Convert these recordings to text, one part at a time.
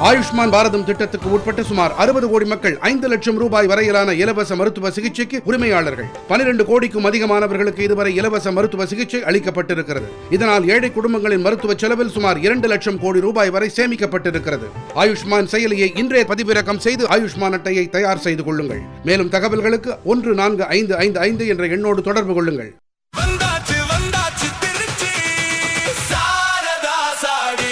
ஆயுஷ்மான் பாரதம் திட்டத்துக்கு உட்பட்ட சுமார் அறுபது கோடி மக்கள் ஐந்து லட்சம் ரூபாய் வரையிலான இலவச மருத்துவ சிகிச்சைக்கு உரிமையாளர்கள் பனிரெண்டு கோடிக்கும் அதிகமானவர்களுக்கு இதுவரை இலவச மருத்துவ சிகிச்சை அளிக்கப்பட்டிருக்கிறது இதனால் ஏழை குடும்பங்களின் மருத்துவ செலவில் சுமார் இரண்டு லட்சம் கோடி ரூபாய் வரை சேமிக்கப்பட்டிருக்கிறது ஆயுஷ்மான் செயலியை இன்றே பதிவிறக்கம் செய்து ஆயுஷ்மான் அட்டையை தயார் செய்து கொள்ளுங்கள் மேலும் தகவல்களுக்கு ஒன்று நான்கு ஐந்து ஐந்து ஐந்து என்ற எண்ணோடு தொடர்பு கொள்ளுங்கள் வந்தாச்சு வந்தாச்சு திருச்சி சாரதா சாடி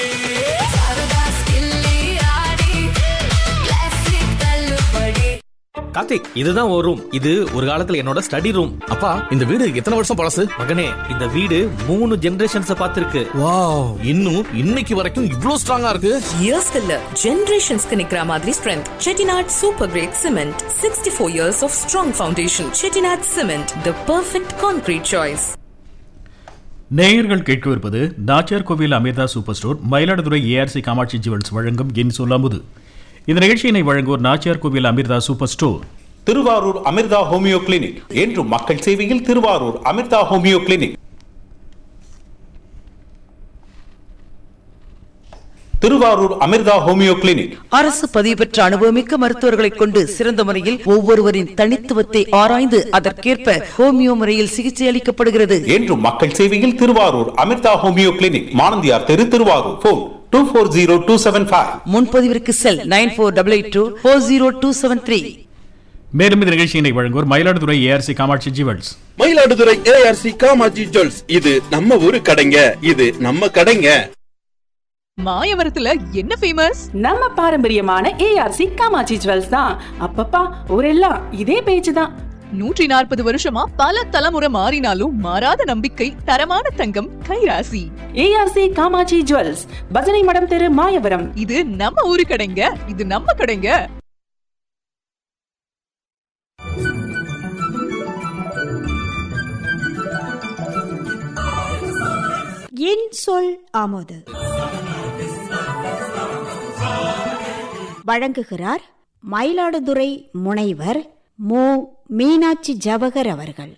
கார்த்திக் இதுதான் ஒரு ரூம் இது ஒரு காலத்துல என்னோட ஸ்டடி ரூம் அப்பா இந்த வீடு எத்தனை வருஷம் பழசு மகனே இந்த வீடு மூணு ஜெனரேஷன்ஸ் பார்த்திருக்கு வாவ் இன்னும் இன்னைக்கு வரைக்கும் இவ்ளோ ஸ்ட்ராங்கா இருக்கு இயர்ஸ்க்கு இல்ல ஜெனரேஷன்ஸ்க்கு நிக்கிற மாதிரி strength Chettinad super great cement sixty four years of strong foundation Chettinad cement the perfect concrete choice நேயர்கள் கேட்கவிருப்பது Nachiyar Kovil Amirtha super store Mayiladuthurai ARC Kamatchi jewels வழங்கும் என் சொல்லாமுது இந்த நிகழ்ச்சியினை வழங்குவோர் Nachiyar Kovil Amirtha super store Thiruvarur Amirtha homoeo clinic என்றும் மக்கள் சேவையில் Thiruvarur Amirtha homoeo clinic Thiruvarur Amirtha homoeo clinic அரசு பதிவு பெற்ற அனுபவமிக்க மருத்துவர்களைக் கொண்டு சிறந்த முறையில் ஒவ்வொருவரின் தனித்துவத்தை ஆராய்ந்து அதற்கேற்ப ஹோமியோ முறையில் சிகிச்சை அளிக்கப்படுகிறது என்றும் மக்கள் சேவையில் திருவாரூர் அமிர்தா ஹோமியோ கிளினிக் மானந்தியார் தெரு Thiruvarur phone two four zero two seven five முன்பதிவிற்கு cell nine four double eight two four zero two seven three மேலும் இந்த நிகழ்ச்சியினை வழங்குவோர் Mayiladuthurai ARC Kamatchi jewels Mayiladuthurai ARC Kamatchi jewels இது நம்ம ஊரு கடைங்க இது நம்ம கடைங்க மாயவரத்துல என்ன ஃபேமஸ் நம்ம பாரம்பரியமான ஏஆர்சி காமாட்சி ஜுவல்ஸ் தான் அப்பப்பா ஊரெல்லாம் இதே பேச்சு தான் நூற்றி நாற்பது வருஷமா பல தலைமுறை மாறினாலும் மாறாத நம்பிக்கை தரமான தங்கம் கைராசி ஏஆர்சி காமாட்சி ஜுவல்ஸ் பஜனை மடம் தெரு மாயவரம் இது நம்ம ஊரு கடைங்க இது நம்ம கடைங்க என் சொல் ஆமோது வழங்குகிறார் மயிலாடுதுறை முனைவர் மு மீனாட்சி ஜவகர் அவர்கள்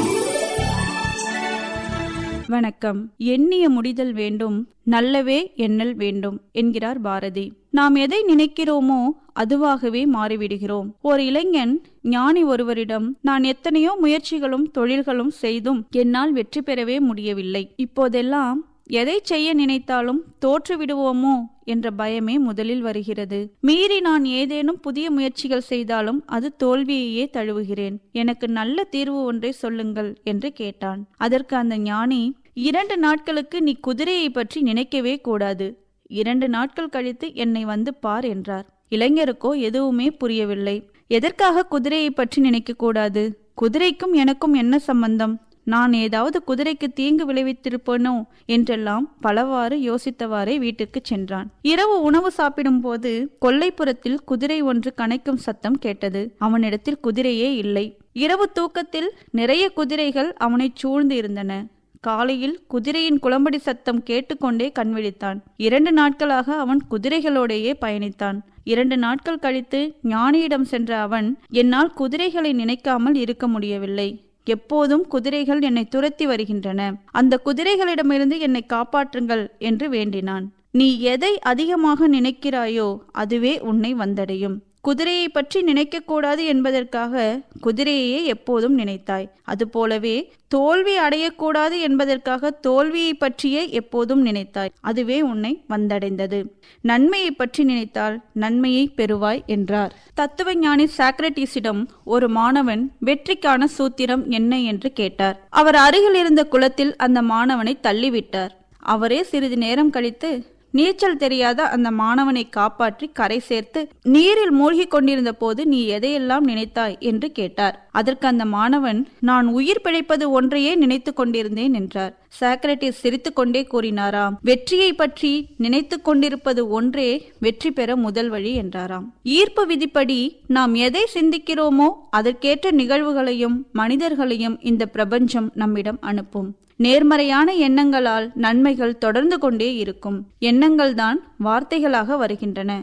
வணக்கம் எண்ணிய முடிதல் வேண்டும் நல்லவே எண்ணல் வேண்டும் என்கிறார் பாரதி நாம் எதை நினைக்கிறோமோ அதுவாகவே மாறிவிடுகிறோம் ஒரு இளைஞன் ஞானி ஒருவரிடம் நான் எத்தனையோ முயற்சிகளும் தொழில்களும் செய்தும் என்னால் வெற்றி பெறவே முடியவில்லை இப்போதெல்லாம் எதை செய்ய நினைத்தாலும் தோற்று விடுவோமோ என்ற பயமே முதலில் வருகிறது மீறி நான் ஏதேனும் புதிய முயற்சிகள் செய்தாலும் அது தோல்வியையே தழுவுகிறேன் எனக்கு நல்ல தீர்வு ஒன்றை சொல்லுங்கள் என்று கேட்டான் அதற்கு அந்த ஞானி இரண்டு நாட்களுக்கு நீ குதிரையை பற்றி நினைக்கவே கூடாது இரண்டு நாட்கள் கழித்து என்னை வந்து பார் என்றார் இளைஞருக்கோ எதுவுமே புரியவில்லை எதற்காக குதிரையை பற்றி நினைக்க கூடாது குதிரைக்கும் எனக்கும் என்ன சம்பந்தம் நான் ஏதாவது குதிரைக்கு தீங்கு விளைவித்திருப்பேனோ என்றெல்லாம் பலவாறு யோசித்தவாறே வீட்டுக்கு சென்றான் இரவு உணவு சாப்பிடும் போது கொல்லைப்புறத்தில் குதிரை ஒன்று கனைக்கும் சத்தம் கேட்டது அவனிடத்தில் குதிரையே இல்லை இரவு தூக்கத்தில் நிறைய குதிரைகள் அவனை சூழ்ந்து இருந்தன காலையில் குதிரையின் குளம்படி சத்தம் கேட்டுக்கொண்டே கண்விழித்தான் இரண்டு நாட்களாக அவன் குதிரைகளோடையே பயணித்தான் இரண்டு நாட்கள் கழித்து ஞானியிடம் சென்ற அவன் என்னால் குதிரைகளை நினைக்காமல் இருக்க முடியவில்லை எப்போதும் குதிரைகள் என்னை துரத்தி வருகின்றன அந்த குதிரைகளிடமிருந்து என்னை காப்பாற்றுங்கள் என்று வேண்டினான் நீ எதை அதிகமாக நினைக்கிறாயோ அதுவே உன்னை வந்தடையும் குதிரையை பற்றி நினைக்கக்கூடாது என்பதற்காக குதிரையையே எப்போதும் நினைத்தாய் அதுபோலவே தோல்வி அடையக்கூடாது என்பதற்காக தோல்வியை பற்றியே எப்போதும் நினைத்தாய் அதுவே உன்னை வந்தடைந்தது நன்மையை பற்றி நினைத்தால் நன்மையை பெறுவாய் என்றார் தத்துவ ஞானி சாக்ரட்டிஸிடம் ஒரு மாணவன் வெற்றிக்கான சூத்திரம் என்ன என்று கேட்டார் அவர் அருகில் இருந்த குளத்தில் அந்த மாணவனை தள்ளிவிட்டார் அவரே சிறிது நேரம் கழித்து நீச்சல் தெரியாத அந்த மாணவனை காப்பாற்றி கரை சேர்த்து நீரில் மூழ்கிக் கொண்டிருந்த போது நீ எதையெல்லாம் நினைத்தாய் என்று கேட்டார் அதற்கு அந்த மாணவன் நான் உயிர் பிழைப்பது ஒன்றையே நினைத்து கொண்டிருந்தேன் என்றார் சாக்ரட்டிஸ் சிரித்துக்கொண்டே கூறினாராம் வெற்றியை பற்றி நினைத்து கொண்டிருப்பது ஒன்றே வெற்றி பெற முதல் வழி என்றாராம் ஈர்ப்பு விதிப்படி நாம் எதை சிந்திக்கிறோமோ அதற்கேற்ற நிகழ்வுகளையும் மனிதர்களையும் இந்த பிரபஞ்சம் நம்மிடம் அனுப்பும் நேர்மறையான எண்ணங்களால் நன்மைகள் தொடர்ந்து கொண்டே இருக்கும் எண்ணங்கள்தான் வார்த்தைகளாக வருகின்றன